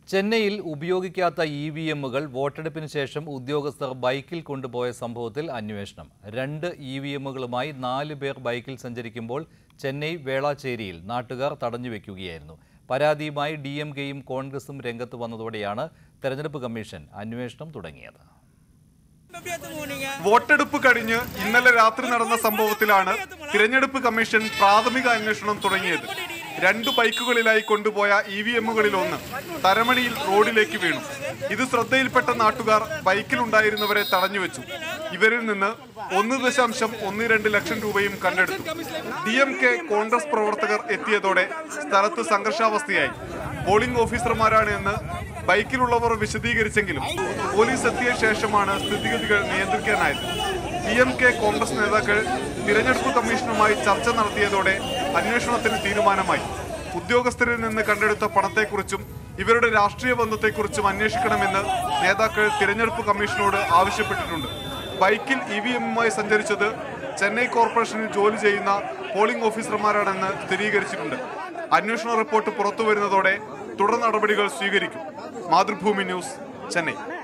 ചെന്നൈയിൽ ഉപയോഗിക്കാത്ത E V എമ്മുകൾ വോട്ടെടുപ്പിന് ശേഷം ഉദ്യോഗസ്ഥർ ബൈക്കിൽ കൊണ്ടുപോയ സംഭവത്തിൽ അന്വേഷണം രണ്ട് ഇ വി എമ്മുകളുമായി നാല് പേർ ബൈക്കിൽ സഞ്ചരിക്കുമ്പോൾ ചെന്നൈ വേളാച്ചേരിയിൽ നാട്ടുകാർ തടഞ്ഞുവെക്കുകയായിരുന്നു പരാതിയുമായി ഡി എം കെയും കോൺഗ്രസും രംഗത്ത് വന്നതോടെയാണ് തെരഞ്ഞെടുപ്പ് കമ്മീഷൻ അന്വേഷണം തുടങ്ങിയത് വോട്ടെടുപ്പ് കഴിഞ്ഞ് ഇന്നലെ രാത്രി നടന്ന സംഭവത്തിലാണ് തിരഞ്ഞെടുപ്പ് കമ്മീഷൻ പ്രാഥമിക അന്വേഷണം തുടങ്ങിയത് രണ്ടു ബൈക്കുകളിലായി കൊണ്ടുപോയ ഇ വി എമ്മുകളിൽ ഒന്ന് തരമണിയിൽ റോഡിലേക്ക് വീണു ഇത് ശ്രദ്ധയിൽപ്പെട്ട നാട്ടുകാർ ബൈക്കിലുണ്ടായിരുന്നവരെ തടഞ്ഞുവെച്ചു ഇവരിൽ നിന്ന് ഒന്ന് ദശാംശം ഒന്ന് രണ്ട് ലക്ഷം രൂപയും കണ്ടെടുത്തു ഡി എം കെ കോൺഗ്രസ് പ്രവർത്തകർ എത്തിയതോടെ സ്ഥലത്ത് സംഘർഷാവസ്ഥയായി പോളിംഗ് ഓഫീസർമാരാണ് എന്ന് ബൈക്കിലുള്ളവർ വിശദീകരിച്ചെങ്കിലും പോലീസ് എത്തിയ ശേഷമാണ് സ്ഥിതിഗതികൾ നിയന്ത്രിക്കാനായത് ഡി എം കെ കോൺഗ്രസ് നേതാക്കൾ തിരഞ്ഞെടുപ്പ് കമ്മീഷനുമായി ചർച്ച നടത്തിയതോടെ അന്വേഷണത്തിന് തീരുമാനമായി ഉദ്യോഗസ്ഥരിൽ നിന്ന് കണ്ടെടുത്ത പണത്തെക്കുറിച്ചും ഇവരുടെ രാഷ്ട്രീയ ബന്ധത്തെക്കുറിച്ചും അന്വേഷിക്കണമെന്ന് നേതാക്കൾ തിരഞ്ഞെടുപ്പ് കമ്മീഷനോട് ആവശ്യപ്പെട്ടിട്ടുണ്ട് ബൈക്കിൽ ഇ വി എമ്മുമായി സഞ്ചരിച്ചത് ചെന്നൈ കോർപ്പറേഷനിൽ ജോലി ചെയ്യുന്ന പോളിംഗ് ഓഫീസർമാരാണെന്ന് സ്ഥിരീകരിച്ചിട്ടുണ്ട് അന്വേഷണ റിപ്പോർട്ട് പുറത്തുവരുന്നതോടെ തുടർ നടപടികൾ സ്വീകരിക്കും മാതൃഭൂമി ന്യൂസ് ചെന്നൈ